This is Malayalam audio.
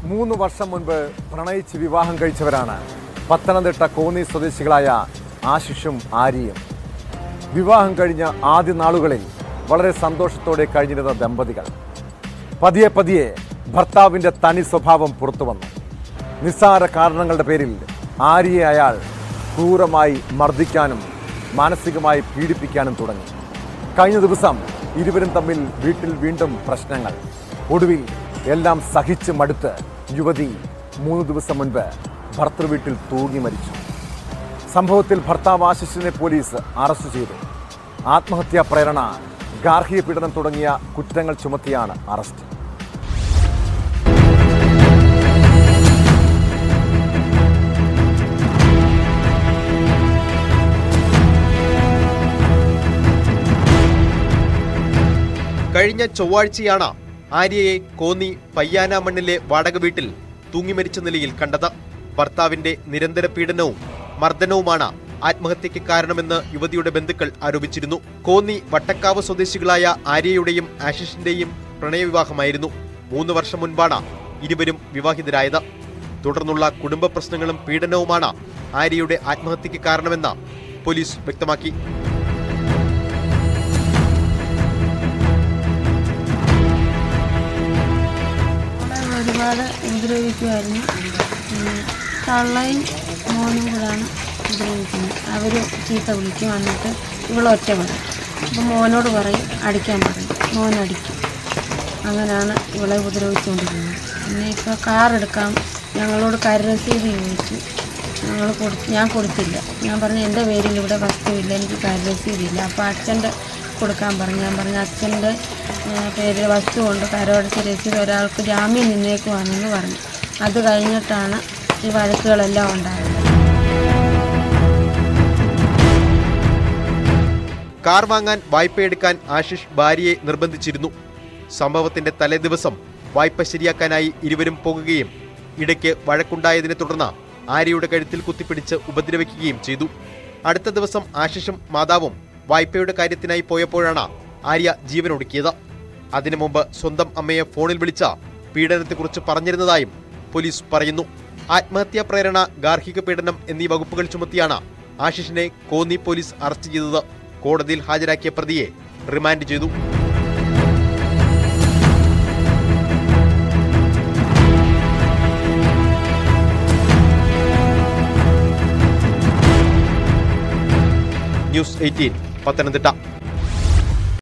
മൂന്ന് വർഷം മുൻപ് പ്രണയിച്ച് വിവാഹം കഴിച്ചവരാണ് പത്തനംതിട്ട കോന്നി സ്വദേശികളായ ആശിഷും ആര്യയും വിവാഹം കഴിഞ്ഞ ആദ്യ നാളുകളിൽ വളരെ സന്തോഷത്തോടെ കഴിഞ്ഞിരുന്ന ദമ്പതികൾ പതിയെ പതിയെ ഭർത്താവിൻ്റെ തനി സ്വഭാവം പുറത്തു വന്നു നിസ്സാര കാരണങ്ങളുടെ പേരിൽ ആര്യയെ അയാൾ ക്രൂരമായി മർദ്ദിക്കാനും മാനസികമായി പീഡിപ്പിക്കാനും തുടങ്ങി കഴിഞ്ഞ ദിവസം ഇരുവരും തമ്മിൽ വീട്ടിൽ വീണ്ടും പ്രശ്നങ്ങൾ ഒടുവിൽ എല്ലാം സഹിച്ച് മടുത്ത് യുവതി മൂന്ന് ദിവസം മുൻപ് ഭർത്തൃ വീട്ടിൽ തൂങ്ങി മരിച്ചു സംഭവത്തിൽ ഭർത്താവ് ആശിഷിനെ പോലീസ് അറസ്റ്റ് ചെയ്തു ആത്മഹത്യാ പ്രേരണ ഗാർഹിക പീഡനം തുടങ്ങിയ കുറ്റങ്ങൾ ചുമത്തിയാണ് അറസ്റ്റ് കഴിഞ്ഞ ചൊവ്വാഴ്ചയാണ് ആര്യയെ കോന്നി പയ്യാനാമണ്ണിലെ വാടക വീട്ടിൽ തൂങ്ങിമരിച്ച നിലയിൽ കണ്ടത് ഭർത്താവിന്റെ നിരന്തര പീഡനവും മർദ്ദനവുമാണ് ആത്മഹത്യയ്ക്ക് കാരണമെന്ന് യുവതിയുടെ ബന്ധുക്കൾ ആരോപിച്ചിരുന്നു കോന്നി വട്ടക്കാവ് സ്വദേശികളായ ആര്യയുടെയും ആശിഷിന്റെയും പ്രണയവിവാഹമായിരുന്നു മൂന്ന് വർഷം മുൻപാണ് ഇരുവരും വിവാഹിതരായത് തുടർന്നുള്ള കുടുംബ പ്രശ്നങ്ങളും പീഡനവുമാണ് ആര്യയുടെ ആത്മഹത്യയ്ക്ക് കാരണമെന്ന് പോലീസ് വ്യക്തമാക്കി അവളെ ഒരുപാട് ഉപദ്രവിക്കുമായിരുന്നു ഉം. തള്ളയും മോനും കൂടാണ് ഉപദ്രവിക്കുന്നത് അവർ ചീത്ത വിളിക്കും വന്നിട്ട് ഇവളൊറ്റ പറയും അപ്പം മോനോട് പറയും അടിക്കാൻ പറയും മോൻ അടിക്കും അങ്ങനെയാണ് ഇവളെ ഉപദ്രവിച്ചുകൊണ്ടിരുന്നത് പിന്നെ ഇപ്പോൾ കാർ എടുക്കാം ഞങ്ങളോട് കരരസീത് ചോദിച്ചു ഞങ്ങൾ കൊടു ഞാൻ കൊടുത്തില്ല ഞാൻ പറഞ്ഞു എൻ്റെ പേരിൽ ഇവിടെ വസ്തുവില്ല എനിക്ക് കരരസീതില്ല അപ്പോൾ അച്ഛൻ്റെ കൊടുക്കാൻ പറഞ്ഞു ഞാൻ പറഞ്ഞു അച്ഛൻ്റെ പേരിൽ വസ്തു കൊണ്ട് കരമടച്ച രസീത് ഒരാൾക്ക് ജാമ്യം നിന്നേക്കുവാണെന്ന് പറഞ്ഞു അത് കഴിഞ്ഞിട്ടാണ് ഈ വഴക്കുകളെല്ലാം ഉണ്ടായത് കാർ വാങ്ങാൻ വായ്പയെടുക്കാൻ ആശിഷ് ഭാര്യയെ നിർബന്ധിച്ചിരുന്നു സംഭവത്തിന്റെ തലേദിവസം വായ്പ ശരിയാക്കാനായി ഇരുവരും പോകുകയും ഇടയ്ക്ക് വഴക്കുണ്ടായതിനെ തുടർന്ന് ആര്യയുടെ കഴുത്തിൽ കുത്തിപ്പിടിച്ച് ഉപദ്രവിക്കുകയും ചെയ്തു അടുത്ത ദിവസം ആശിഷും മാതാവും വായ്പയുടെ കാര്യത്തിനായി പോയപ്പോഴാണ് ആര്യ ജീവനൊടുക്കിയത് അതിനു മുമ്പ് സ്വന്തം അമ്മയെ ഫോണിൽ വിളിച്ച പീഡനത്തെക്കുറിച്ച് പറഞ്ഞിരുന്നതായും പോലീസ് പറയുന്നു ആത്മഹത്യാ പ്രേരണ ഗാർഹിക പീഡനം എന്നീ വകുപ്പുകൾ ചുമത്തിയാണ് ആശിഷിനെ കോന്നി പോലീസ് അറസ്റ്റ് ചെയ്തത് കോടതിയിൽ ഹാജരാക്കിയ പ്രതിയെ റിമാൻഡ് ചെയ്തു ന്യൂസ് എയ്റ്റീൻ പത്തനംതിട്ട